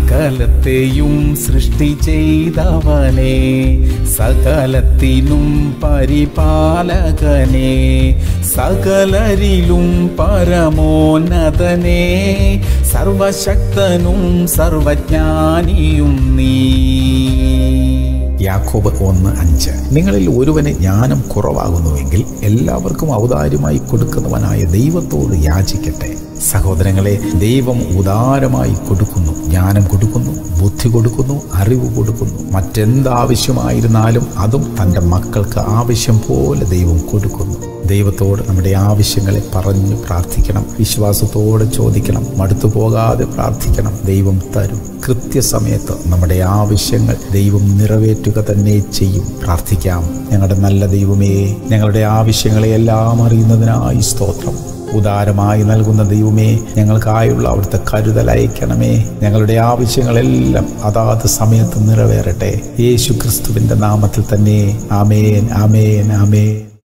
സകലത്തെയും സൃഷ്ടി ചെയ്തവനെ സകലത്തിനും പരിപാലകനെ സകലരിലും പരമോന്നതനെ സർവശക്തനും സർവജ്ഞാനിയും നീ യാക്കോബ് ഒന്ന് അഞ്ച് നിങ്ങളിൽ ഒരുവന് ജ്ഞാനം കുറവാകുന്നുവെങ്കിൽ എല്ലാവർക്കും ഔദാര്യമായി കൊടുക്കുന്നവനായ ദൈവത്തോട് യാചിക്കട്ടെ സഹോദരങ്ങളെ ദൈവം ഉദാരമായി കൊടുക്കുന്നു ജ്ഞാനം കൊടുക്കുന്നു ബുദ്ധി കൊടുക്കുന്നു അറിവ് കൊടുക്കുന്നു മറ്റെന്താവശ്യമായിരുന്നാലും അതും തൻ്റെ മക്കൾക്ക് ആവശ്യം പോലെ ദൈവം കൊടുക്കുന്നു ദൈവത്തോട് നമ്മുടെ ആവശ്യങ്ങളെ പറഞ്ഞു പ്രാർത്ഥിക്കണം വിശ്വാസത്തോടെ ചോദിക്കണം മടുത്തു പോകാതെ പ്രാർത്ഥിക്കണം ദൈവം തരും കൃത്യസമയത്ത് നമ്മുടെ ആവശ്യങ്ങൾ ദൈവം നിറവേറ്റുക തന്നെ ചെയ്യും പ്രാർത്ഥിക്കാം ഞങ്ങളുടെ നല്ല ദൈവമേ ഞങ്ങളുടെ ആവശ്യങ്ങളെ എല്ലാം അറിയുന്നതിനായി സ്തോത്രം ഉദാരമായി നൽകുന്ന ദൈവമേ ഞങ്ങൾക്കായുള്ള അവിടുത്തെ കരുതൽ അയക്കണമേ ഞങ്ങളുടെ ആവശ്യങ്ങളെല്ലാം അതാത് സമയത്ത് നിറവേറട്ടെ യേശു ക്രിസ്തുവിൻ്റെ നാമത്തിൽ തന്നെ ആമേൻ ആമേൻ ആമേൻ